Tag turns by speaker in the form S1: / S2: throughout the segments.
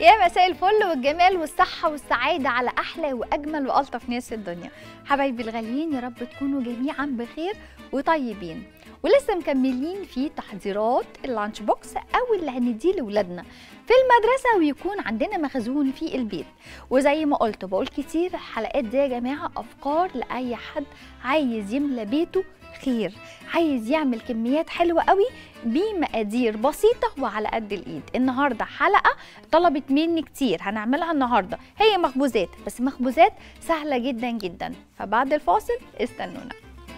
S1: يا مساء الفل والجمال والصحة والسعادة على أحلى وأجمل وألطف ناس في الدنيا حبايبي الغاليين يا رب تكونوا جميعا بخير وطيبين ولسه مكملين في تحضيرات اللانش بوكس أو اللي هنديه لولادنا في المدرسة ويكون عندنا مخزون في البيت وزي ما قلت بقول كتير الحلقات دي يا جماعة أفكار لأي حد عايز يملى بيته خير عايز يعمل كميات حلوة قوي بمقادير بسيطة وعلى قد الإيد النهاردة حلقة طلبت مني كتير هنعملها النهاردة هي مخبوزات بس مخبوزات سهلة جدا جدا فبعد الفاصل استنونا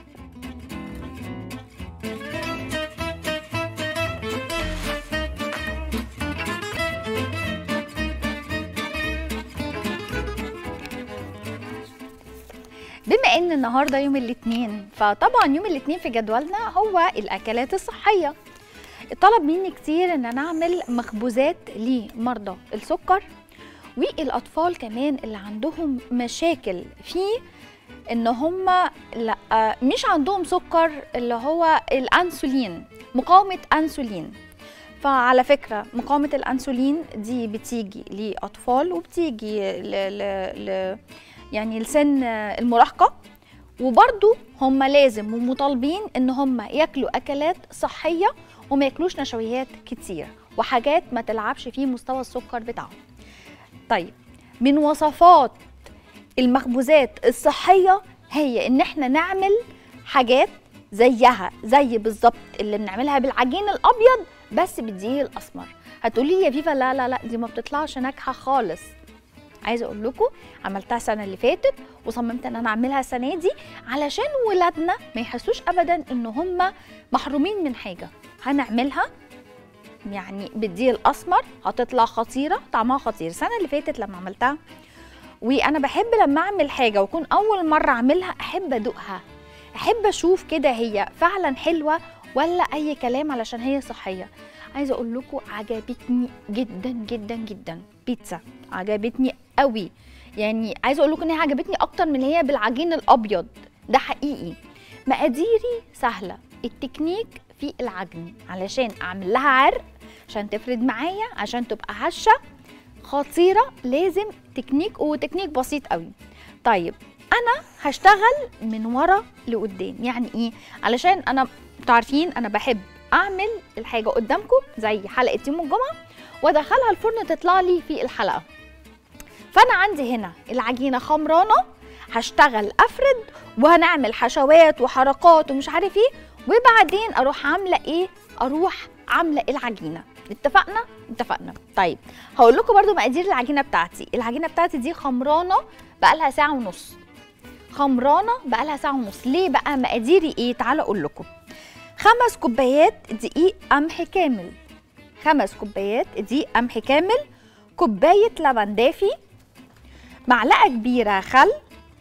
S1: بما ان النهارده يوم الاثنين فطبعا يوم الاثنين في جدولنا هو الاكلات الصحيه طلب مني كتير ان انا اعمل مخبوزات لمرضى السكر والاطفال كمان اللي عندهم مشاكل في ان هم لا مش عندهم سكر اللي هو الانسولين مقاومه انسولين فعلى فكره مقاومه الانسولين دي بتيجي لاطفال وبتيجي ل, ل, ل يعني لسن المراهقه وبرضو هم لازم ومطالبين ان هم ياكلوا اكلات صحيه وما ياكلوش نشويات كتير وحاجات ما تلعبش في مستوى السكر بتاعهم طيب من وصفات المخبوزات الصحيه هي ان احنا نعمل حاجات زيها زي بالظبط اللي بنعملها بالعجين الابيض بس بالدقيق الاسمر هتقولي لي يا فيفا لا لا لا دي ما بتطلعش ناجحه خالص عايزه اقول لكم عملتها السنه اللي فاتت وصممت ان انا اعملها السنه دي علشان ولادنا ما يحسوش ابدا ان هم محرومين من حاجه هنعملها يعني بالدقيق الاسمر هتطلع خطيره طعمها خطير السنه اللي فاتت لما عملتها وانا بحب لما اعمل حاجه واكون اول مره اعملها احب ادوقها احب اشوف كده هي فعلا حلوه ولا اي كلام علشان هي صحيه عايزه اقول لكم عجبتني جدا جدا جدا بيتزا عجبتني قوي يعني عايزه اقول لكم ان هي عجبتني اكتر من هي بالعجين الابيض ده حقيقي مقاديري سهله التكنيك في العجن علشان اعمل لها عرق عشان تفرد معايا عشان تبقى هشه خطيره لازم تكنيك وتكنيك بسيط قوي طيب انا هشتغل من ورا لقدام يعني ايه علشان انا عارفين انا بحب اعمل الحاجه قدامكم زي حلقه يوم الجمعه وادخلها الفرن تطلع لي في الحلقه فانا عندي هنا العجينه خمرانه هشتغل افرد وهنعمل حشوات وحركات ومش عارف ايه وبعدين اروح عامله ايه اروح عامله العجينه اتفقنا اتفقنا طيب هقول لكم برده مقادير العجينه بتاعتي العجينه بتاعتي دي خمرانه بقالها ساعه ونص خمرانه بقالها ساعه ونص ليه بقى مقاديري ايه تعالوا اقول لكم خمس كوبايات دقيق قمح كامل خمس كوبايات دقيق قمح كامل كوبايه لبن دافي معلقه كبيره خل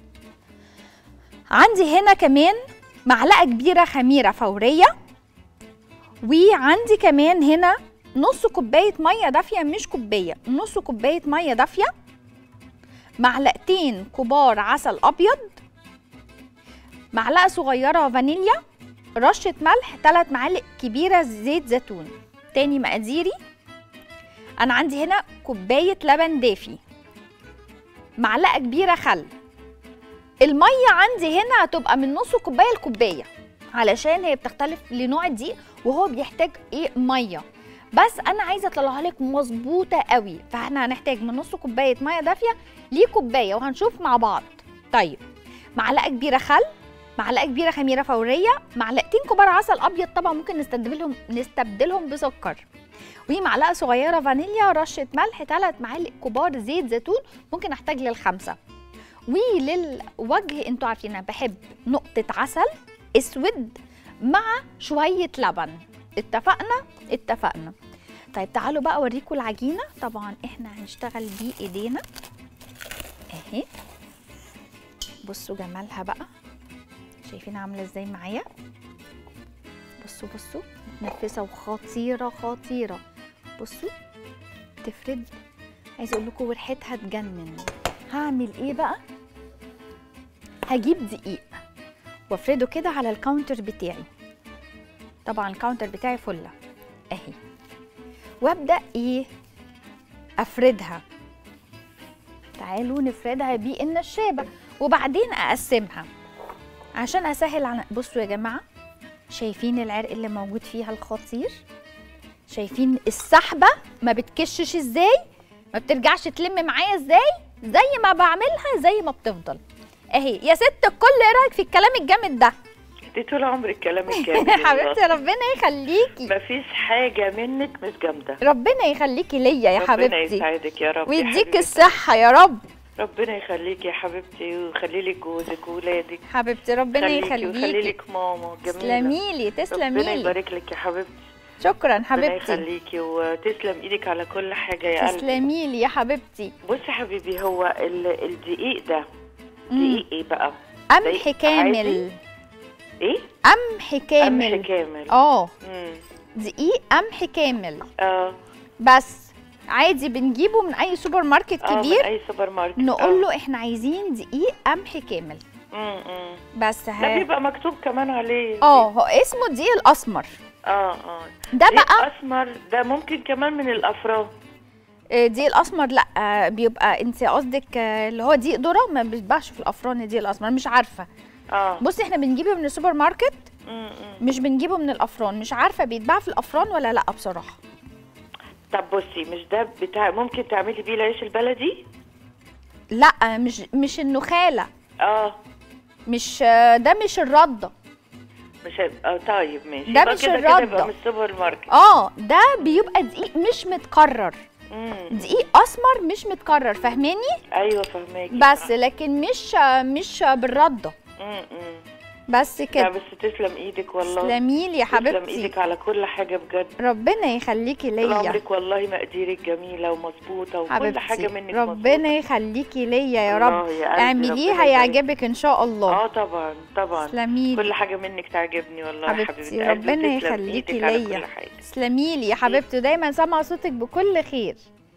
S1: عندي هنا كمان معلقه كبيره خميره فوريه وعندي كمان هنا نص كوبايه ميه دافيه مش كوبايه نص كوبايه ميه دافيه معلقتين كبار عسل ابيض معلقه صغيره فانيليا رشه ملح 3 معالق كبيره زيت زيتون تاني مقاديري انا عندي هنا كوبايه لبن دافي معلقه كبيره خل الميه عندي هنا هتبقى من نص كوبايه لكوبايه علشان هي بتختلف لنوع الدقيق وهو بيحتاج ايه ميه بس انا عايزه اطلعها لك مظبوطه قوي فاحنا هنحتاج من نص كوبايه ميه دافيه لكوبايه وهنشوف مع بعض طيب معلقه كبيره خل معلقه كبيره خميره فوريه معلقتين كبار عسل ابيض طبعا ممكن نستبدلهم نستبدلهم بسكر ومعلقه صغيره فانيليا رشه ملح ثلاث معالق كبار زيت زيتون ممكن احتاج للخمسه وللوجه انتوا عارفين انا بحب نقطه عسل اسود مع شويه لبن اتفقنا اتفقنا طيب تعالوا بقى اوريكم العجينه طبعا احنا هنشتغل بايدينا اهي بصوا جمالها بقى شايفين عامله ازاي معايا بصوا بصوا متنفسه وخطيره خطيره بصوا تفرد عايزه اقول لكم ريحتها تجنن هعمل ايه بقى هجيب دقيق وافرده كده على الكاونتر بتاعي طبعا الكاونتر بتاعي فله اهي وابدا ايه افردها تعالوا نفردها بالنشابه وبعدين اقسمها عشان اسهل على بصوا يا جماعه شايفين العرق اللي موجود فيها الخطير شايفين السحبه ما بتكشش ازاي ما بترجعش تلم معايا ازاي زي ما بعملها زي ما بتفضل اهي يا ست الكل ايه رايك في الكلام الجامد ده
S2: دي طول عمرك كلامك جامد
S1: حبيبتي ربنا يخليكي
S2: مفيش حاجة منك مش جامدة
S1: ربنا يخليكي ليا يا
S2: ربنا
S1: حبيبتي
S2: يسعدك يا رب يا
S1: ويديك
S2: حبيبتي.
S1: الصحه يا رب
S2: ربنا يخليك يا حبيبتي ويخلي لك جوزك وولادك
S1: حبيبتي ربنا
S2: خليكي ويخلي
S1: يخليكي
S2: لك ماما جميلة
S1: تسلمي لي
S2: ربنا
S1: تسلمي لي
S2: يبارك لك يا حبيبتي
S1: شكرا
S2: ربنا
S1: حبيبتي
S2: يخليكي وتسلم ايدك على كل حاجة يا قلبي
S1: تسلمي لي يا حبيبتي
S2: بصي يا حبيبي هو ال- الدقيق ده
S1: مم.
S2: دقيق ايه بقى؟
S1: قمح
S2: دقيق
S1: كامل
S2: عادي؟ ايه؟
S1: قمح كامل
S2: قمح كامل
S1: اه
S2: مم.
S1: دقيق قمح كامل
S2: اه
S1: بس عادي بنجيبه من اي سوبر ماركت
S2: اه من
S1: كبير
S2: اي سوبر ماركت
S1: نقول له احنا عايزين دقيق قمح كامل
S2: له مم.
S1: بس
S2: ده
S1: ها
S2: بيبقى مكتوب كمان عليه
S1: اه هو اسمه الدقيق الاسمر
S2: اه اه
S1: ده
S2: دقيق
S1: بقى
S2: اسمر ده ممكن كمان من الافران
S1: آه، دقيق الاسمر لا آه، بيبقى انت قصدك آه، اللي هو دقيق ذره ما بيتباعش في الافران الدقيق الاسمر مش عارفه
S2: اه
S1: بصي احنا بنجيبه من السوبر ماركت
S2: مم، مم.
S1: مش بنجيبه من الافران مش عارفه بيتباع في الافران ولا لا بصراحه
S2: طب بصي مش ده بتاع ممكن تعملي بيه العيش البلدي
S1: لا مش مش النخاله
S2: اه
S1: مش آه، ده مش الرده
S2: مش اه طيب ماشي
S1: ده
S2: يبقى
S1: مش
S2: كده كده
S1: الردة.
S2: يبقى من السوبر ماركت
S1: اه ده بيبقى دقيق مش متكرر
S2: مم.
S1: دقيق اسمر مش متكرر فاهماني
S2: ايوه فهماكي
S1: بس لكن مش مش بالرده
S2: مم، مم.
S1: بس
S2: لا
S1: كده
S2: بس تسلم ايدك والله
S1: تسلميلي يا
S2: تسلم
S1: حبيبتي
S2: ايدك على كل حاجه بجد
S1: ربنا يخليكي
S2: طول
S1: ليا
S2: عمرك والله مقاديرك جميله ومظبوطه وكل
S1: حبيبتي
S2: حاجه منك
S1: ربنا
S2: مظبوطة.
S1: يخليكي ليا يا
S2: الله
S1: رب
S2: يا قلبي،
S1: اعمليها
S2: ربنا يبارك.
S1: يعجبك ان شاء الله
S2: اه طبعا طبعا
S1: تسلميلي
S2: كل حاجه منك تعجبني والله يا
S1: حبيبتي
S2: حبيبتي قلبي،
S1: ربنا
S2: وتسلم
S1: يخليكي
S2: إيدك على
S1: ليا.
S2: كل حاجة.
S1: تسلميلي يا حبيبتي دايما سامعه صوتك بكل خير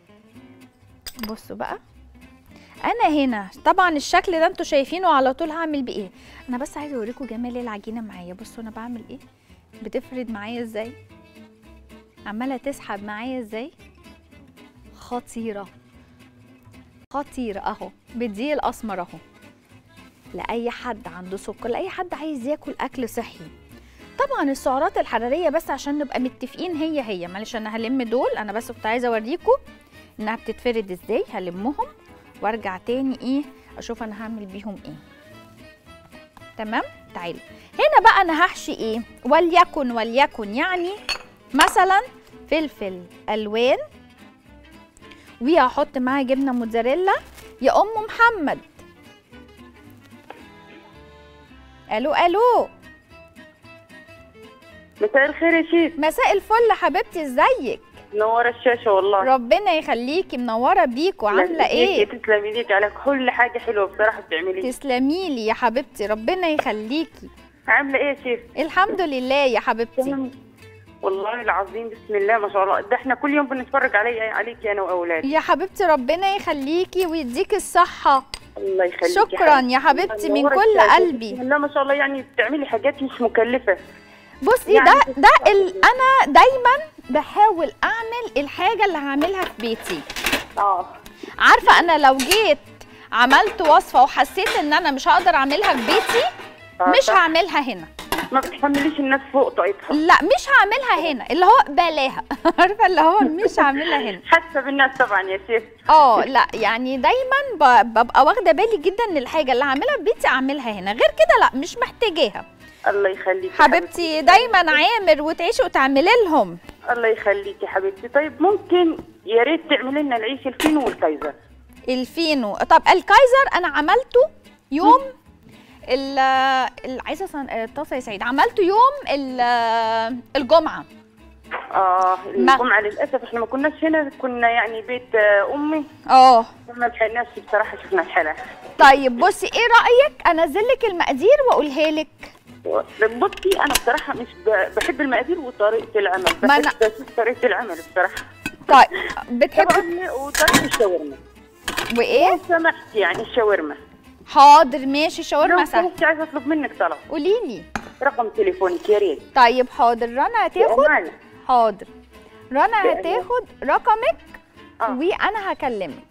S1: بصوا بقى انا هنا طبعا الشكل ده انتوا شايفينه على طول هعمل بايه انا بس عايزه اوريكم جمال العجينه معايا بصوا انا بعمل ايه بتفرد معايا ازاي عماله تسحب معايا ازاي خطيره خطيره اهو بالدقيق الاسمر اهو لاي حد عنده سكر لاي حد عايز ياكل اكل صحي طبعا السعرات الحراريه بس عشان نبقى متفقين هي هي معلش انا هلم دول انا بس كنت عايزه اوريكم انها بتتفرد ازاي هلمهم وارجع تاني ايه اشوف انا هعمل بيهم ايه تمام تعالوا هنا بقى انا هحشي ايه وليكن وليكن يعني مثلا فلفل الوان وهحط معاها جبنه موتزاريلا يا ام محمد الو الو
S3: مساء الخير يا شيخ
S1: مساء الفل حبيبتي ازيك
S3: منورة الشاشة والله
S1: ربنا يخليكي منوره بيكوا عامله ايه
S3: تسلمي ايدك على كل حاجة حلوة بصراحة بتعمليها
S1: تسلميلي يا حبيبتي ربنا يخليكي
S3: عاملة ايه يا شيخ؟
S1: الحمد لله يا حبيبتي
S3: تمام. والله العظيم بسم الله ما شاء الله ده احنا كل يوم بنتفرج علي عليكي انا واولادي
S1: يا حبيبتي ربنا يخليكي ويديكي الصحه
S3: الله يخليكي
S1: شكرا يا حبيبتي من
S3: منورة
S1: كل
S3: الشاشة.
S1: قلبي
S3: بسم الله ما شاء الله يعني بتعملي حاجات مش مكلفة
S1: بصي
S3: يعني
S1: ده ده ال... انا دايما بحاول اعمل الحاجه اللي هعملها في بيتي
S3: اه
S1: عارفه انا لو جيت عملت وصفه وحسيت ان انا مش هقدر اعملها في بيتي
S3: آه،
S1: مش
S3: صح.
S1: هعملها هنا
S3: ما بتحمليش الناس فوق طاقتها
S1: لا مش هعملها هنا اللي هو بلاها عارفه اللي هو مش هعملها هنا
S3: حاسة بالناس طبعا يا شيخ
S1: اه لا يعني دايما ب- ببقى واخده بالي جدا ان الحاجه اللي هعملها في بيتي اعملها هنا غير كده لا مش محتاجاها
S3: الله يخليكي
S1: حبيبتي دايما عامر وتعيشي وتعملي لهم
S3: الله يخليكي حبيبتي طيب ممكن يا ريت تعملي لنا العيش الفينو والكايزر
S1: الفينو طب الكايزر انا عملته يوم ال ال- عايزه أصلاً- آه، طاسه يا سعيد عملته يوم ال- آه، الجمعه
S3: اه
S1: ما-
S3: الجمعة للأسف احنا ما كناش هنا كنا يعني بيت آه، أمي
S1: اه
S3: ما لحقناش بصراحة شفنا الحلقة
S1: طيب بصي ايه رايك انزل لك المقادير واقولها لك
S3: بصي أنا بصراحة مش ب- بحب المقادير وطريقة العمل
S1: ما
S3: بحب
S1: أنا-
S3: أشوف طريقة العمل بصراحة
S1: طيب بتحبي
S3: طبعا وطريقة الشاورما
S1: وايه
S3: لو سمحت يعني الشاورما
S1: حاضر ماشي
S3: لو
S1: شاورما سهل
S3: سمحتي عايزة أطلب منك طلب
S1: قولي لي
S3: رقم تليفونك يا ريت
S1: طيب حاضر رنا هتاخد
S3: بأمانة.
S1: حاضر رنا
S3: بأمانة.
S1: هتاخد رقمك
S3: آه.
S1: وانا هكلمك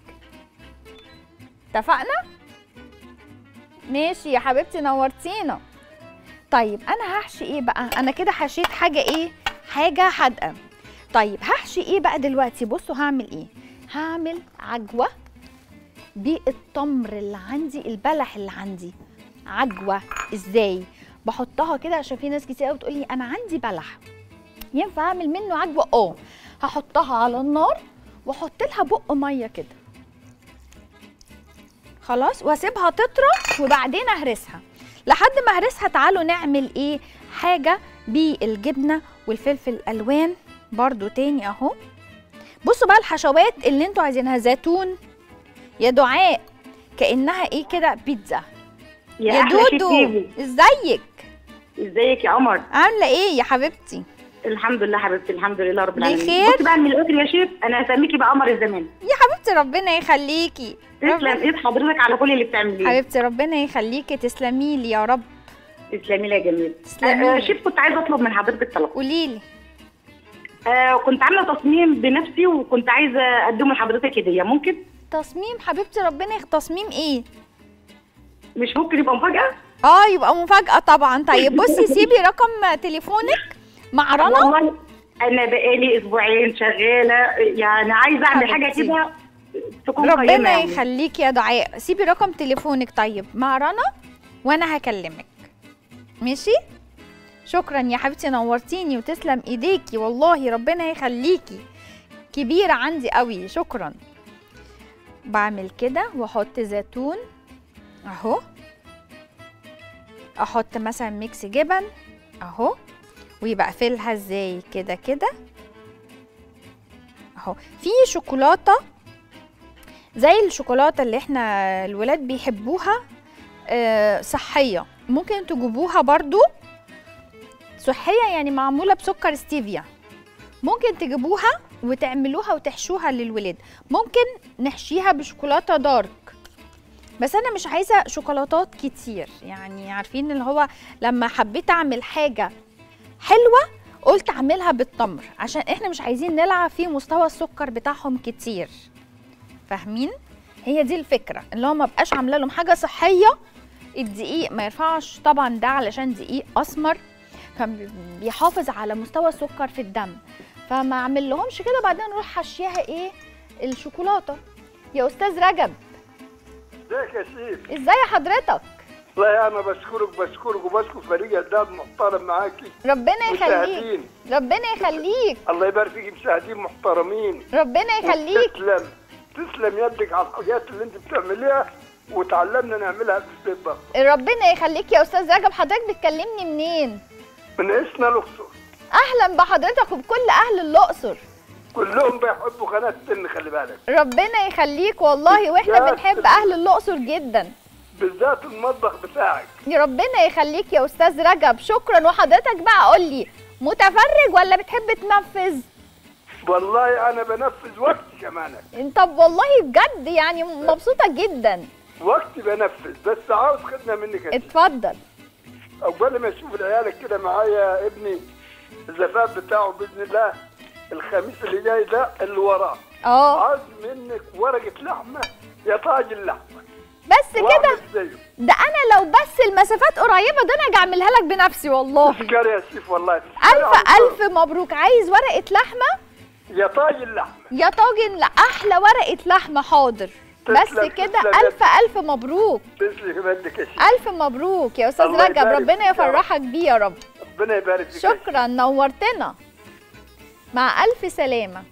S1: اتفقنا ماشي يا حبيبتي نورتينا طيب انا هحشي ايه بقى انا كده حشيت حاجه ايه حاجه حادقه طيب هحشي ايه بقى دلوقتي بصوا هعمل ايه هعمل عجوه بالتمر اللي عندي البلح اللي عندي عجوه ازاي بحطها كده عشان في ناس كتير قوي بتقول لي انا عندي بلح ينفع اعمل منه عجوه اه هحطها على النار واحط لها بق ميه كده خلاص واسيبها تطرى وبعدين اهرسها لحد ما اهرسها تعالوا نعمل ايه حاجه بالجبنه والفلفل الالوان برضو تاني اهو بصوا بقى الحشوات اللي انتوا عايزينها زيتون يا دعاء كانها ايه كده بيتزا
S3: يا,
S1: يا
S3: أحلى شيف
S1: دودو
S3: فيفو.
S1: ازيك
S3: ازيك يا قمر
S1: عامله ايه يا حبيبتي
S3: الحمد لله حبيبتي الحمد لله رب العالمين
S1: بخير؟
S3: بصي بقى من الاخر يا شيف انا هسميكي بقى قمر الزمان
S1: يا حبيبتي ربنا يخليكي
S3: تسلم
S1: ربنا-
S3: ايد حضرتك على كل اللي بتعمليه
S1: حبيبتي ربنا يخليكي تسلمي لي يا رب
S3: تسلمي لي يا جميل
S1: تسلمي
S3: آه
S1: لي.
S3: شيف كنت عايزه اطلب من حضرتك طلب
S1: قولي لي
S3: آه كنت عامله تصميم بنفسي وكنت عايزه اقدمه لحضرتك هديه ممكن
S1: تصميم حبيبتي ربنا يخ تصميم ايه
S3: مش ممكن يبقى مفاجاه
S1: اه يبقى مفاجأة طبعا طيب بصي سيبي رقم تليفونك مع رنا
S3: والله انا بقالي اسبوعين شغاله يعني عايزه اعمل حاجه
S1: حبيبتي.
S3: كده تكون قيمة
S1: ربنا
S3: يعني.
S1: يخليكي يا دعاء سيبي رقم تليفونك طيب مع رنا وانا هكلمك ماشي شكرا يا حبيبتي نورتيني وتسلم ايديكي والله ربنا يخليكي كبيرة عندي قوي شكرا بعمل كده واحط زيتون اهو احط مثلا ميكس جبن اهو ويبقى اقفلها ازاي كده كده اهو في شوكولاته زي الشوكولاته اللي احنا الولاد بيحبوها آه، صحيه ممكن تجيبوها برضو صحيه يعني معموله بسكر ستيفيا ممكن تجيبوها وتعملوها وتحشوها للولاد ممكن نحشيها بشوكولاته دارك بس انا مش عايزه شوكولاتات كتير يعني عارفين اللي هو لما حبيت اعمل حاجه حلوه قلت اعملها بالتمر عشان احنا مش عايزين نلعب في مستوى السكر بتاعهم كتير فاهمين هي دي الفكره اللي هو ما بقاش عامله لهم حاجه صحيه الدقيق ما يرفعش طبعا ده علشان دقيق اسمر فبيحافظ على مستوى السكر في الدم فما اعمل لهمش كده بعدين اروح حشيها ايه الشوكولاته يا استاذ رجب
S4: ازيك يا سيف
S1: ازاي حضرتك
S4: والله انا بشكرك بشكرك وبشكر فريق الداب محترم معاكي
S1: ربنا يخليك
S4: مشاهدين
S1: ربنا يخليك
S4: الله يبارك فيك مشاهدين محترمين
S1: ربنا يخليك
S4: تسلم تسلم يدك على الحاجات اللي انت بتعمليها وتعلمنا نعملها في البيت برضه
S1: ربنا يخليك يا استاذ رجب حضرتك بتكلمني منين
S4: من اسنا الاقصر
S1: اهلا بحضرتك وبكل اهل الاقصر
S4: كلهم بيحبوا قناه السن خلي بالك
S1: ربنا يخليك والله واحنا
S4: يا
S1: بنحب
S4: سلام.
S1: اهل الاقصر جدا
S4: بالذات المطبخ بتاعك
S1: يا ربنا يخليك يا استاذ رجب شكرا وحضرتك بقى قول لي متفرج ولا بتحب تنفذ
S4: والله انا بنفذ وقتي كمان
S1: طب والله بجد يعني مبسوطه جدا
S4: وقتي بنفذ بس عاوز خدمه منك انت
S1: اتفضل
S4: اول ما اشوف العيال كده معايا ابني الزفاف بتاعه باذن الله الخميس اللي جاي ده اللي وراه
S1: اه
S4: عاوز منك ورقه لحمه يا طاج اللحمه
S1: بس كده
S4: واعمل زيه
S1: ده انا لو بس المسافات قريبه ده انا اجي اعملها لك بنفسي والله
S4: تذكر يا سيف والله تذكر
S1: الف
S4: على طول.
S1: الف مبروك عايز ورقه لحمه
S4: يا طاج اللحمه
S1: يا طاجن لا احلى ورقه لحمه حاضر بس
S4: تسلم،
S1: كده
S4: تسلم
S1: الف الف مبروك
S4: تسلم يدك يا سيف
S1: الف مبروك يا استاذ
S4: الله
S1: رجب
S4: يبارك
S1: ربنا
S4: فيك يا رب.
S1: يفرحك بيه يا رب
S4: ربنا يبارك فيك يا سيف.
S1: شكرا نورتنا مع الف سلامه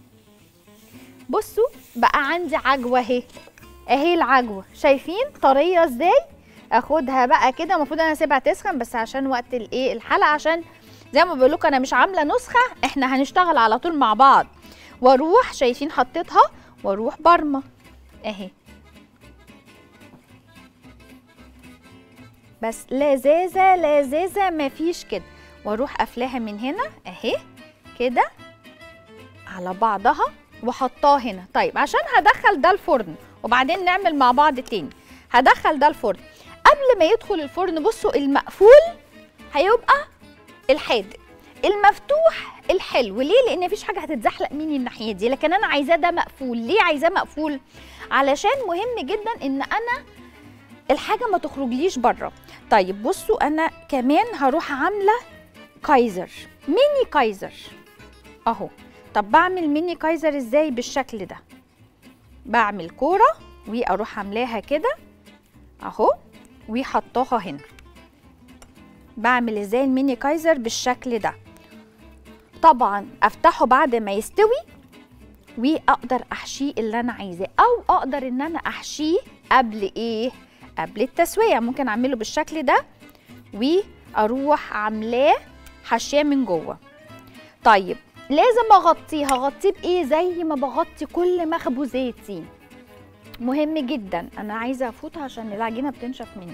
S1: بصوا بقى عندي عجوه اهي اهي العجوه شايفين طريه ازاي اخدها بقى كده المفروض انا اسيبها تسخن بس عشان وقت الايه الحلقه عشان زي ما بقول لكم انا مش عامله نسخه احنا هنشتغل على طول مع بعض واروح شايفين حطيتها واروح برمه اهي بس لذاذه لذاذه مفيش كده واروح قافلاها من هنا اهي كده على بعضها وحطاه هنا طيب عشان هدخل ده الفرن وبعدين نعمل مع بعض تاني هدخل ده الفرن قبل ما يدخل الفرن بصوا المقفول هيبقى الحادق المفتوح الحلو ليه لان مفيش حاجه هتتزحلق مني الناحيه دي لكن انا عايزاه ده مقفول ليه عايزاه مقفول علشان مهم جدا ان انا الحاجه ما تخرجليش بره طيب بصوا انا كمان هروح عامله كايزر ميني كايزر اهو طب بعمل ميني كايزر ازاي بالشكل ده بعمل كوره واروح عاملاها كده اهو وحطاها هنا بعمل ازاي الميني كايزر بالشكل ده طبعا افتحه بعد ما يستوي واقدر احشيه اللي انا عايزاه او اقدر ان انا احشيه قبل ايه قبل التسويه ممكن اعمله بالشكل ده واروح عاملاه حشاه من جوه طيب لازم اغطيه هغطيه بايه زي ما بغطي كل مخبوزاتي مهم جدا انا عايزه افوتها عشان العجينه بتنشف مني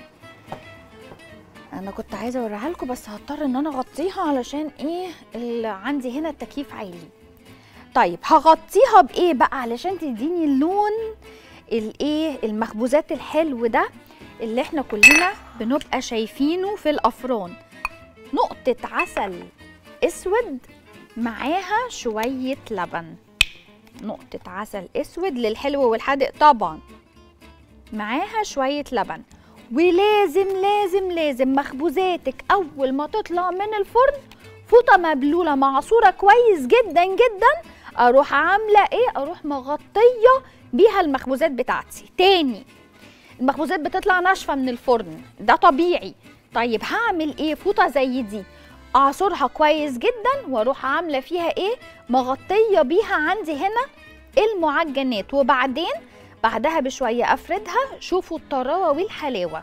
S1: انا كنت عايزه اوريها لكم بس هضطر ان انا اغطيها علشان ايه اللي عندي هنا التكييف عالي طيب هغطيها بايه بقى علشان تديني اللون الايه المخبوزات الحلو ده اللي احنا كلنا بنبقى شايفينه في الافران نقطه عسل اسود معاها شويه لبن نقطه عسل اسود للحلو والحادق طبعا معاها شويه لبن ولازم لازم لازم مخبوزاتك اول ما تطلع من الفرن فوطه مبلوله معصوره كويس جدا جدا اروح عامله ايه اروح مغطيه بيها المخبوزات بتاعتي تاني المخبوزات بتطلع ناشفه من الفرن ده طبيعي طيب هعمل ايه فوطه زي دي اعصرها كويس جدا واروح عامله فيها ايه مغطيه بيها عندي هنا المعجنات وبعدين بعدها بشويه افردها شوفوا الطراوه والحلاوه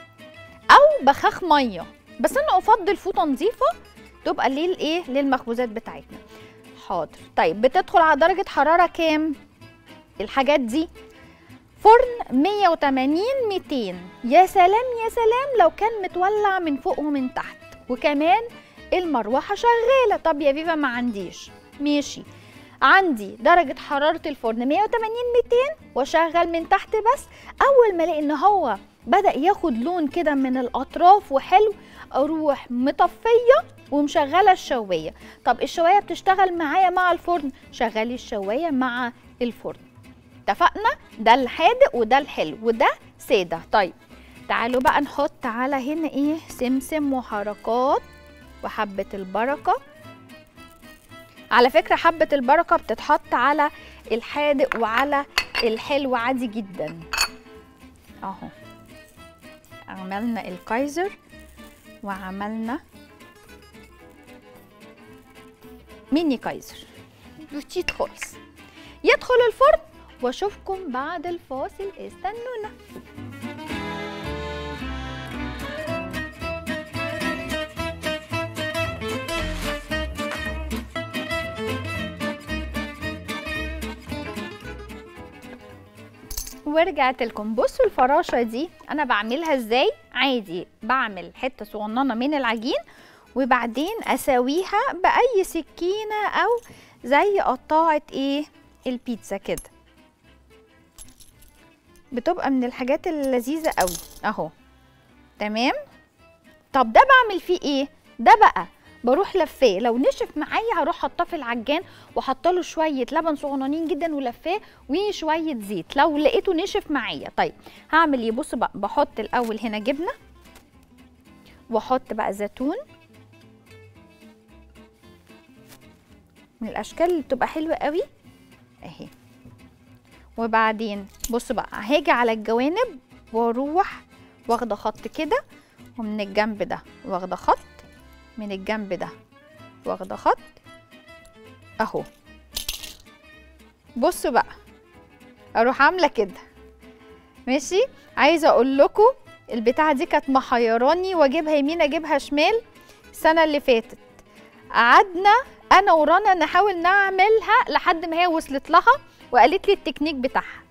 S1: او بخاخ ميه بس انا افضل فوطه نظيفه تبقى للايه للمخبوزات بتاعتنا حاضر طيب بتدخل على درجه حراره كام الحاجات دي فرن 180 200 يا سلام يا سلام لو كان متولع من فوق ومن تحت وكمان المروحه شغاله طب يا فيفا ما عنديش ماشي عندي درجة حرارة الفرن 180 200 واشغل من تحت بس أول ما الاقي إن هو بدأ ياخد لون كده من الأطراف وحلو أروح مطفية ومشغلة الشواية طب الشواية بتشتغل معايا مع الفرن شغلي الشواية مع الفرن اتفقنا ده الحادق وده الحلو وده سادة طيب تعالوا بقى نحط على هنا ايه سمسم وحركات وحبة البركة على فكرة حبة البركة بتتحط على الحادق وعلى الحلو عادي جدا اهو عملنا الكايزر وعملنا ميني كايزر بسيط خالص يدخل الفرن واشوفكم بعد الفاصل استنونا ورجعت لكم بصوا الفراشه دي انا بعملها ازاي عادي بعمل حته صغننه من العجين وبعدين اسويها باي سكينه او زي قطاعه ايه البيتزا كده بتبقى من الحاجات اللذيذه قوي اهو تمام طب ده بعمل فيه ايه ده بقى بروح لفاه لو نشف معايا هروح حاطاه في العجان واحط له شويه لبن صغننين جدا ولفاه وشويه زيت لو لقيته نشف معايا طيب هعمل ايه بص بقى بحط الاول هنا جبنه واحط بقى زيتون من الاشكال اللي بتبقى حلوه قوي اهي وبعدين بص بقى هاجي على الجوانب واروح واخده خط كده ومن الجنب ده واخده خط من الجنب ده واخده خط اهو بصوا بقى اروح عامله كده ماشي عايزه اقول لكم البتاعه دي كانت محيراني واجيبها يمين اجيبها شمال السنه اللي فاتت قعدنا انا ورانا نحاول نعملها لحد ما هي وصلت لها وقالت لي التكنيك بتاعها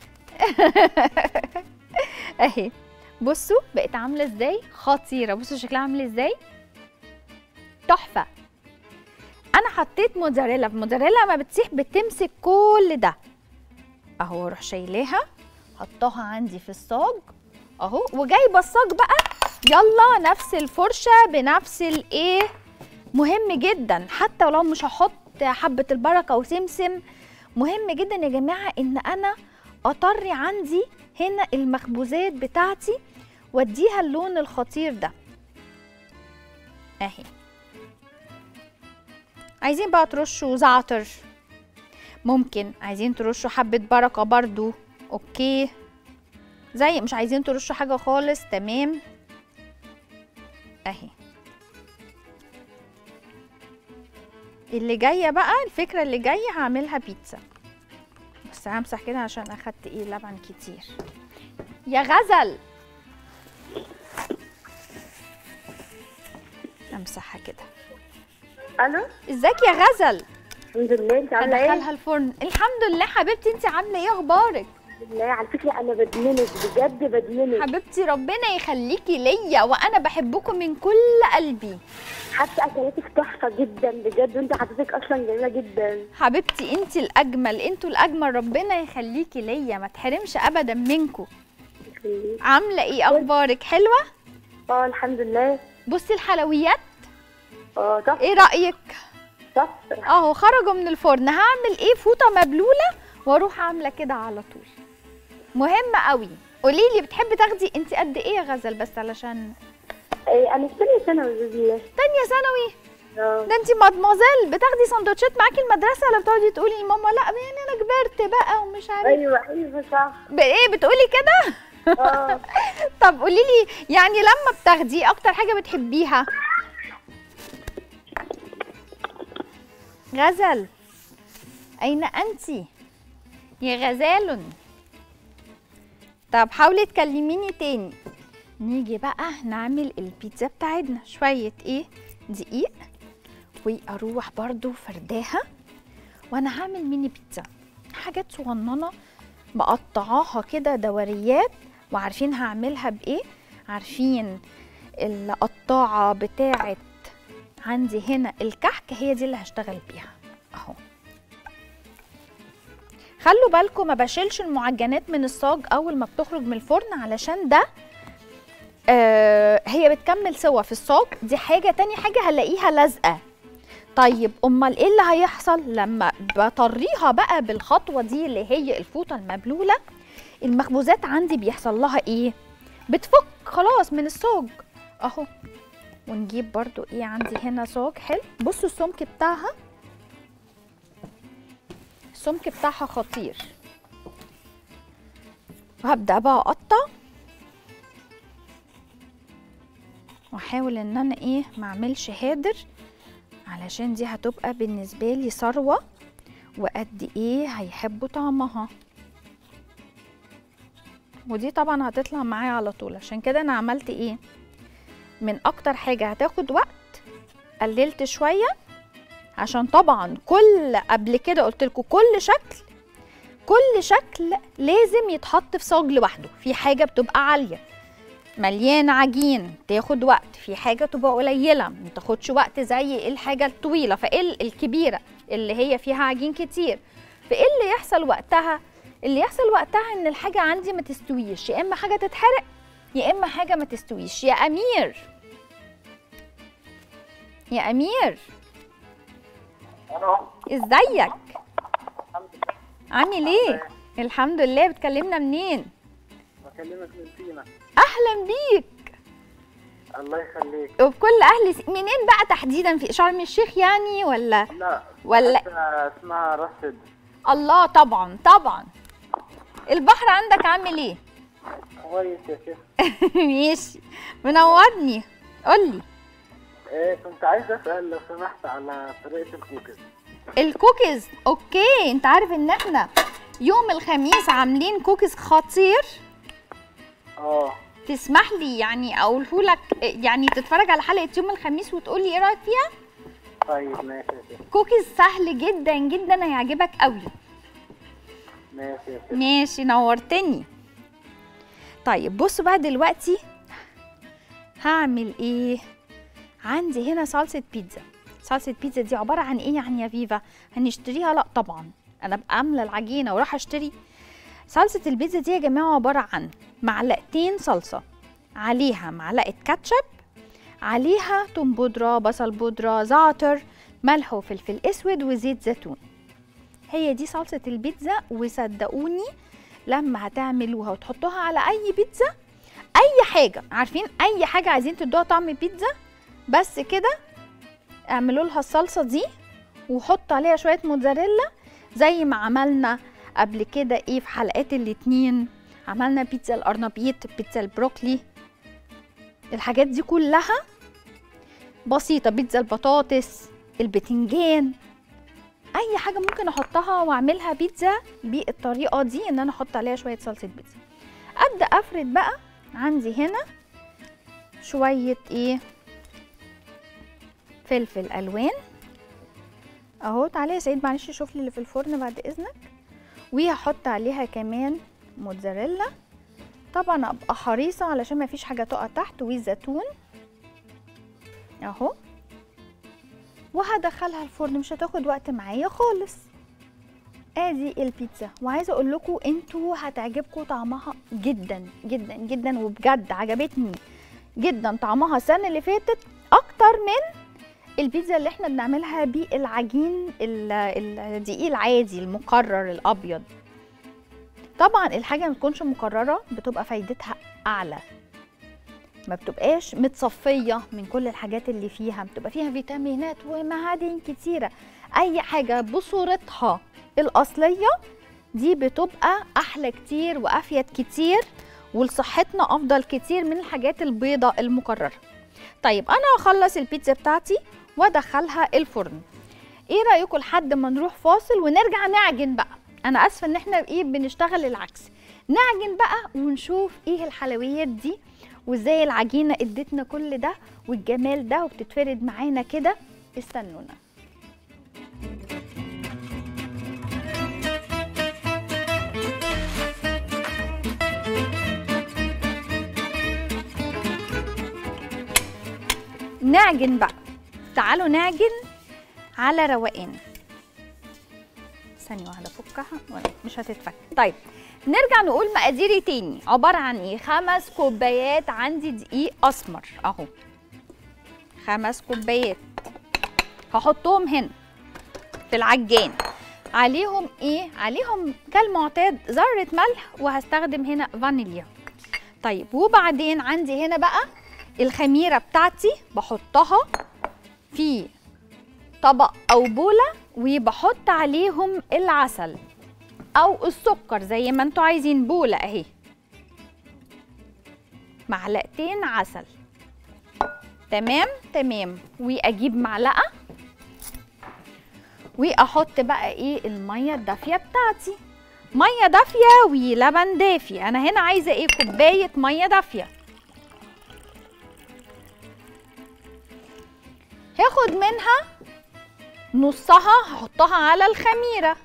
S1: اهي بصوا بقت عامله ازاي خطيره بصوا شكلها عامل ازاي تحفه انا حطيت موزاريلا الموزاريلا ما بتسيح بتمسك كل ده اهو اروح شايلاها حطاها عندي في الصاج اهو وجايبه الصاج بقى يلا نفس الفرشه بنفس الايه مهم جدا حتى ولو مش هحط حبه البركه وسمسم مهم جدا يا جماعه ان انا اطري عندي هنا المخبوزات بتاعتي واديها اللون الخطير ده اهي عايزين بقى ترشوا زعتر ممكن عايزين ترشوا حبة بركة برضو اوكي زي مش عايزين ترشوا حاجة خالص تمام اهي اللي جاية بقى الفكرة اللي جاية هعملها بيتزا بس همسح كده عشان اخدت ايه لبن كتير يا غزل امسحها كده
S5: الو
S1: ازيك يا غزل
S5: الحمد لله انت عامله ايه؟
S1: ادخلها الفرن الحمد لله حبيبتي انت عامله ايه اخبارك
S5: الحمد لله على فكره انا بدمنك بجد بدمنك
S1: حبيبتي ربنا يخليكي ليا وانا بحبكم من كل قلبي
S5: حتى اكلاتك تحفه جدا بجد وانت حضرتك اصلا جميله جدا
S1: حبيبتي انت الاجمل انتوا الاجمل ربنا يخليكي ليا ما تحرمش ابدا منكم
S5: يخليك.
S1: عامله ايه اخبارك حلوه
S5: اه الحمد لله
S1: بصي الحلويات
S5: اه تحفه
S1: ايه رايك
S5: تحفه
S1: اهو خرجوا من الفرن هعمل ايه فوطه مبلوله واروح عامله كده على طول مهمه قوي قولي لي بتحبي تاخدي انت قد ايه يا غزل بس علشان
S5: ايه انا في ثانيه ثانوي باذن الله
S1: تانية ثانوي
S5: اه
S1: ده انت مادموزيل بتاخدي سندوتشات معاكي المدرسه ولا بتقعدي تقولي لماما لا يعني انا كبرت بقى ومش عارف
S5: ايوه ايوه صح
S1: بايه بتقولي كده
S5: اه
S1: طب قولي لي يعني لما بتاخدي اكتر حاجه بتحبيها غزل اين انت يا غزال طب حاولي تكلميني تاني نيجي بقى نعمل البيتزا بتاعتنا شويه ايه دقيق واروح برضو فرداها وانا هعمل ميني بيتزا حاجات صغننه بقطعاها كده دوريات وعارفين هعملها بايه عارفين القطاعه بتاعه عندي هنا الكحك هي دي اللي هشتغل بيها اهو خلوا بالكم ما بشيلش المعجنات من الصاج اول ما بتخرج من الفرن علشان ده آه هي بتكمل سوا في الصاج دي حاجه تاني حاجه هلاقيها لازقه طيب امال ايه اللي هيحصل لما بطريها بقى بالخطوه دي اللي هي الفوطه المبلوله المخبوزات عندي بيحصل لها ايه بتفك خلاص من الصاج اهو ونجيب برضو ايه عندي هنا صاج حلو بصوا السمك بتاعها السمك بتاعها خطير وهبدا بقى اقطع واحاول ان انا ايه ما اعملش هادر علشان دي هتبقى بالنسبه لي ثروه وقد ايه هيحبوا طعمها ودي طبعا هتطلع معايا على طول عشان كده انا عملت ايه من اكتر حاجه هتاخد وقت قللت شويه عشان طبعا كل قبل كده قلت لكم كل شكل كل شكل لازم يتحط في صاج لوحده في حاجه بتبقى عاليه مليان عجين تاخد وقت في حاجه تبقى قليله ما تاخدش وقت زي الحاجه الطويله فايه الكبيره اللي هي فيها عجين كتير فايه اللي يحصل وقتها اللي يحصل وقتها ان الحاجه عندي ما تستويش يا اما حاجه تتحرق يا اما حاجه ما تستويش يا امير يا امير ازيك عامل ايه الحمد لله بتكلمنا منين
S4: بكلمك من سينا
S1: اهلا بيك
S4: الله يخليك
S1: وبكل اهل س... منين بقى تحديدا في شرم الشيخ يعني ولا
S4: لا
S1: ولا
S4: حتى اسمها راس سد
S1: الله طبعا طبعا البحر عندك عامل ايه
S4: كويس يا شيخ
S1: ماشي منورني قولي
S4: إيه كنت عايز اسال لو سمحت على طريقه الكوكيز
S1: الكوكيز اوكي انت عارف ان احنا يوم الخميس عاملين كوكيز خطير
S4: اه
S1: تسمح لي يعني اقوله لك يعني تتفرج على حلقه يوم الخميس وتقول لي ايه رايك فيها
S4: طيب ماشي يا شيخ
S1: كوكيز سهل جدا جدا هيعجبك قوي
S4: ماشي يا شيخ
S1: ماشي نورتني طيب بصوا بقى دلوقتي هعمل ايه عندي هنا صلصه بيتزا صلصه بيتزا دي عباره عن ايه يعني يا فيفا هنشتريها لا طبعا انا ابقى عامله العجينه وراح اشتري صلصه البيتزا دي يا جماعه عباره عن معلقتين صلصه عليها معلقه كاتشب عليها توم بودره بصل بودره زعتر ملح وفلفل اسود وزيت زيتون هي دي صلصه البيتزا وصدقوني لما هتعملوها وتحطوها على اي بيتزا اي حاجه عارفين اي حاجه عايزين تدوها طعم بيتزا بس كده اعملوا لها الصلصه دي وحطوا عليها شويه موتزاريلا زي ما عملنا قبل كده ايه في حلقات الاتنين عملنا بيتزا القرنبيط بيتزا البروكلي الحاجات دي كلها بسيطه بيتزا البطاطس البتنجان اي حاجه ممكن احطها واعملها بيتزا بالطريقه دي ان انا احط عليها شويه صلصه بيتزا ابدا افرد بقى عندي هنا شويه ايه فلفل الوان اهو تعالى يا سعيد معلش شوف لي اللي في الفرن بعد اذنك وهحط عليها كمان موتزاريلا طبعا ابقى حريصه علشان ما فيش حاجه تقع تحت والزيتون اهو وهدخلها الفرن مش هتاخد وقت معايا خالص ادي البيتزا وعايزه اقول لكم انتوا هتعجبكم طعمها جدا جدا جدا وبجد عجبتني جدا طعمها السنه اللي فاتت اكتر من البيتزا اللي احنا بنعملها بالعجين ال- الدقيق العادي المقرر الابيض طبعا الحاجه ما تكونش مكرره بتبقى فايدتها اعلى ما بتبقاش متصفيه من كل الحاجات اللي فيها بتبقى فيها فيتامينات ومعادن كتيره اي حاجه بصورتها الاصليه دي بتبقى احلى كتير وافيد كتير ولصحتنا افضل كتير من الحاجات البيضة المكرره طيب انا هخلص البيتزا بتاعتي وادخلها الفرن ايه رايكم لحد ما نروح فاصل ونرجع نعجن بقى انا اسفه ان احنا ايه بنشتغل العكس نعجن بقى ونشوف ايه الحلويات دي وازاي العجينه ادتنا كل ده والجمال ده وبتتفرد معانا كده استنونا نعجن بقى تعالوا نعجن على روقان ثانية واحدة فكها ولا مش هتتفك طيب نرجع نقول مقاديري تاني عبارة عن ايه خمس كوبايات عندي دقيق اسمر اهو خمس كوبايات هحطهم هنا في العجان عليهم ايه عليهم كالمعتاد ذرة ملح وهستخدم هنا فانيليا طيب وبعدين عندي هنا بقى الخميرة بتاعتي بحطها في طبق او بولة وبحط عليهم العسل او السكر زي ما انتوا عايزين بولة اهي معلقتين عسل تمام تمام واجيب معلقة واحط بقى ايه المية الدافية بتاعتي مية دافية ولبن دافي انا هنا عايزة ايه كوباية مية دافية هاخد منها نصها هحطها على الخميره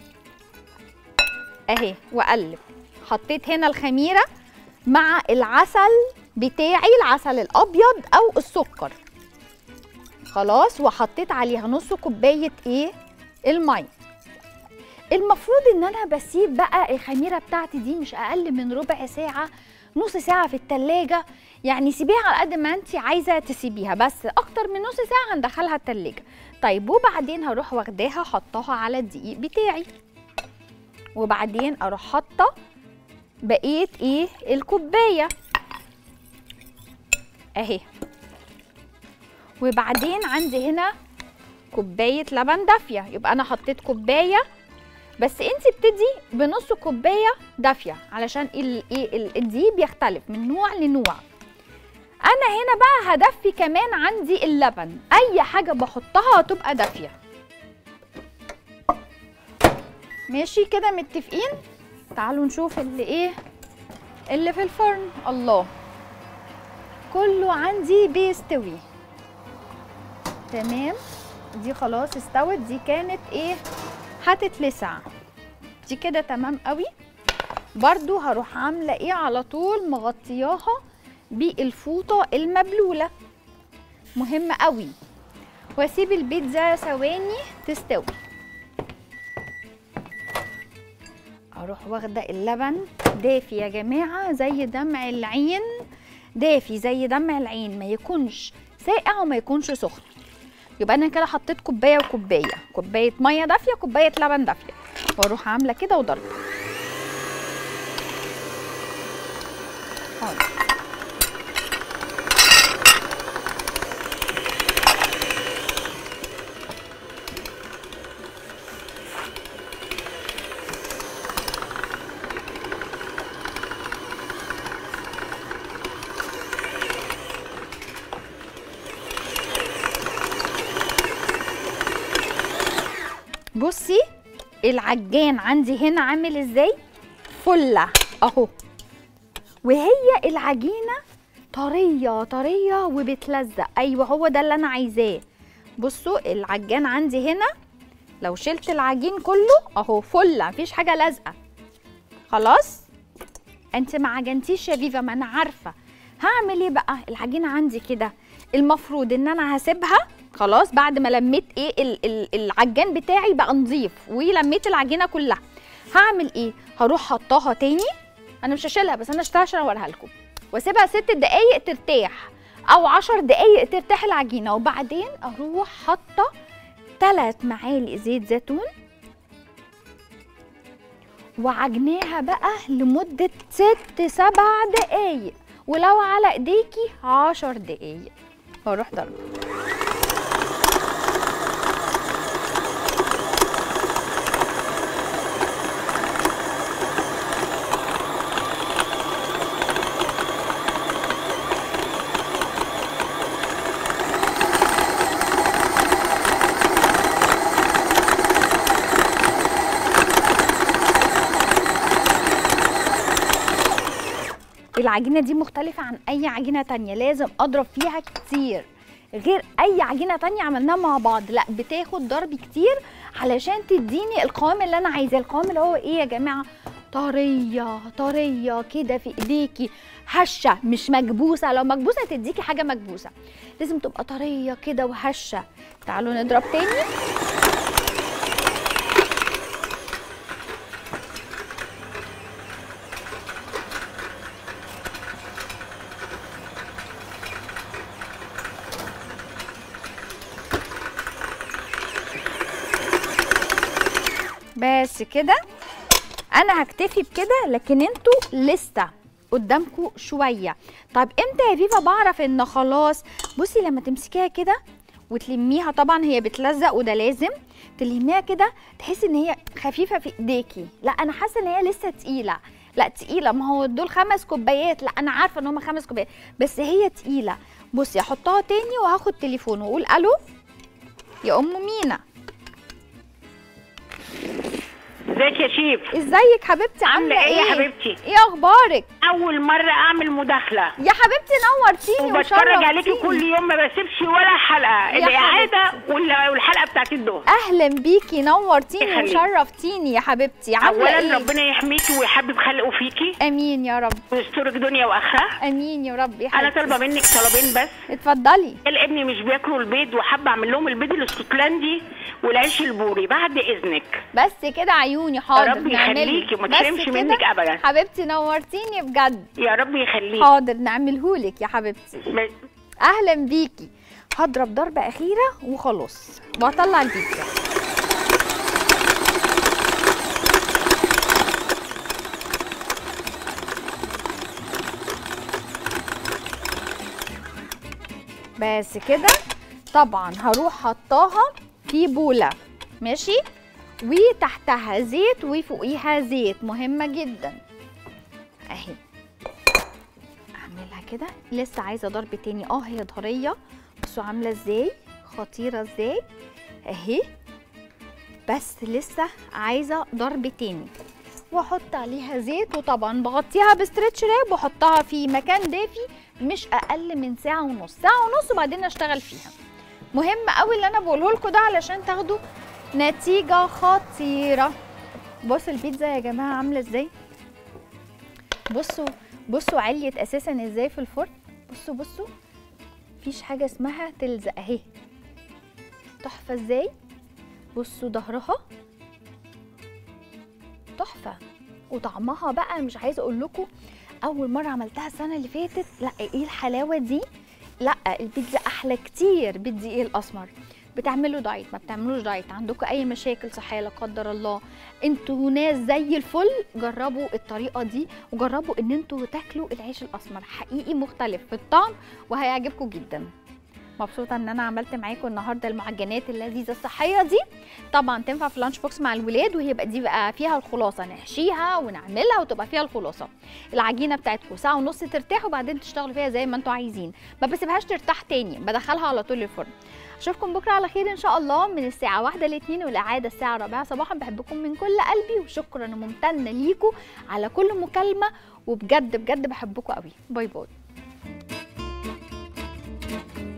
S1: اهي واقلب حطيت هنا الخميره مع العسل بتاعي العسل الابيض او السكر خلاص وحطيت عليها نص كوبايه ايه الميه المفروض ان انا بسيب بقى الخميره بتاعتي دي مش اقل من ربع ساعه نص ساعه في التلاجة يعني سيبيها على قد ما انت عايزه تسيبيها بس اكتر من نص ساعه هندخلها التلاجة طيب وبعدين هروح واخداها حطاها على الدقيق بتاعي وبعدين اروح حاطه بقيه ايه الكوبايه اهي وبعدين عندي هنا كوبايه لبن دافيه يبقى انا حطيت كوبايه بس انت ابتدي بنص كوبايه دافيه علشان ال- ايه ال- الدقيق بيختلف من نوع لنوع انا هنا بقى هدفي كمان عندي اللبن اي حاجه بحطها تبقى دافيه ماشي كده متفقين تعالوا نشوف اللي ايه اللي في الفرن الله كله عندي بيستوي تمام دي خلاص استوت دي كانت ايه هتتلسع دي كده تمام قوي برضو هروح عامله ايه على طول مغطياها بالفوطه المبلوله مهم قوي واسيب البيتزا ثواني تستوي اروح واخده اللبن دافي يا جماعه زي دمع العين دافي زي دمع العين ما يكونش ساقع وما يكونش سخن يبقى انا كده حطيت كوبايه وكوبايه كوبايه ميه دافيه كوبايه لبن دافيه واروح عامله كده وضربه حاضر. بصي العجان عندي هنا عامل ازاي فله اهو وهي العجينه طريه طريه وبتلزق ايوه هو ده اللي انا عايزاه بصوا العجان عندي هنا لو شلت العجين كله اهو فله مفيش حاجه لازقه خلاص انت ما عجنتيش يا فيفا ما انا عارفه هعمل ايه بقى العجينه عندي كده المفروض ان انا هسيبها خلاص بعد ما لميت ايه ال- ال- العجان بتاعي بقى نظيف ولميت العجينه كلها هعمل ايه هروح حطاها تاني انا مش هشيلها بس انا اشتغل عشان اوريها لكم واسيبها ست دقايق ترتاح او عشر دقايق ترتاح العجينه وبعدين اروح حاطه ثلاث معالق زيت زيتون وعجناها بقى لمدة ست سبع دقايق ولو على ايديكي عشر دقايق واروح ضربه العجينه دي مختلفه عن اي عجينه تانية لازم اضرب فيها كتير غير اي عجينه تانية عملناها مع بعض لا بتاخد ضرب كتير علشان تديني القوام اللي انا عايزاه القوام اللي هو ايه يا جماعه طريه طريه كده في ايديكي هشه مش مكبوسه لو مكبوسه تديكي حاجه مكبوسه لازم تبقى طريه كده وهشه تعالوا نضرب تاني بس كده انا هكتفي بكده لكن انتوا لسه قدامكم شويه طب امتى يا فيفا بعرف ان خلاص بصي لما تمسكيها كده وتلميها طبعا هي بتلزق وده لازم تلميها كده تحسي ان هي خفيفه في ايديكي لا انا حاسه ان هي لسه تقيله لا تقيله ما هو دول خمس كوبايات لا انا عارفه ان هم خمس كوبايات بس هي تقيله بصي احطها تاني وهاخد تليفون واقول الو يا ام مينا
S6: ازيك يا شيف
S1: ازيك حبيبتي
S6: عامله ايه يا حبيبتي
S1: ايه اخبارك
S6: اول مره اعمل مداخله
S1: يا حبيبتي نورتيني
S6: وبتفرج عليكي
S1: وشرفتيني.
S6: كل يوم ما بسيبش ولا حلقه
S1: يا
S6: الاعاده وال- والحلقه بتاعت الظهر
S1: اهلا بيكي نورتيني
S6: يخليك.
S1: وشرفتيني يا حبيبتي عامله
S6: اولا
S1: ايه
S6: ربنا يحميكي ويحبب خلقه فيكي
S1: امين يا رب
S6: ويسترك دنيا واخره
S1: امين يا رب يا
S6: انا
S1: حبيبتي
S6: طالبه منك طلبين بس
S1: اتفضلي
S6: قال ابني مش بياكلوا البيض وحابه اعمل لهم البيض الاسكتلندي والعيش البوري بعد اذنك
S1: بس كده عيوني حاضر
S6: رب
S1: نعمله.
S6: يخليكي وما
S1: بس
S6: تحرمش
S1: كده؟
S6: منك أبداً.
S1: حبيبتي نورتيني بجد
S6: يا رب يخليك
S1: حاضر نعملهولك يا حبيبتي
S6: م-
S1: اهلا بيكي هضرب ضربه اخيره وخلاص وهطلع البيتزا بس كده طبعا هروح حطاها في بوله ماشي وتحتها زيت وفوقيها زيت مهمه جدا اهي اعملها كده لسه عايزه ضرب تاني اه هي طريه بصوا عامله ازاي خطيره ازاي اهي بس لسه عايزه ضرب تاني واحط عليها زيت وطبعا بغطيها بستريتش راب واحطها في مكان دافي مش اقل من ساعه ونص ساعه ونص وبعدين اشتغل فيها مهم قوي اللي انا بقوله لكم ده علشان تاخدوا نتيجه خطيره بصوا البيتزا يا جماعه عامله ازاي بصوا بصوا عليت اساسا ازاي في الفرن بصوا بصوا مفيش حاجه اسمها تلزق اهي تحفه ازاي بصوا ظهرها تحفه وطعمها بقى مش عايزه اقول لكم اول مره عملتها السنه اللي فاتت لا ايه الحلاوه دي لا البيتزا احلى كتير بالدقيق الاسمر بتعملوا دايت ما بتعملوش دايت عندكم اي مشاكل صحيه لا قدر الله انتوا ناس زي الفل جربوا الطريقه دي وجربوا ان انتوا تاكلوا العيش الاسمر حقيقي مختلف في الطعم وهيعجبكم جدا مبسوطه ان انا عملت معاكم النهارده المعجنات اللذيذه الصحيه دي طبعا تنفع في لانش بوكس مع الولاد وهيبقى دي بقى فيها الخلاصه نحشيها ونعملها وتبقى فيها الخلاصه العجينه بتاعتكم ساعه ونص ترتاح وبعدين تشتغلوا فيها زي ما انتوا عايزين ما بسيبهاش ترتاح تاني بدخلها على طول الفرن اشوفكم بكره على خير ان شاء الله من الساعه واحدة لاثنين والاعاده الساعه الرابعة صباحا بحبكم من كل قلبي وشكرا ممتنه ليكم على كل مكالمه وبجد بجد بحبكم قوي باي باي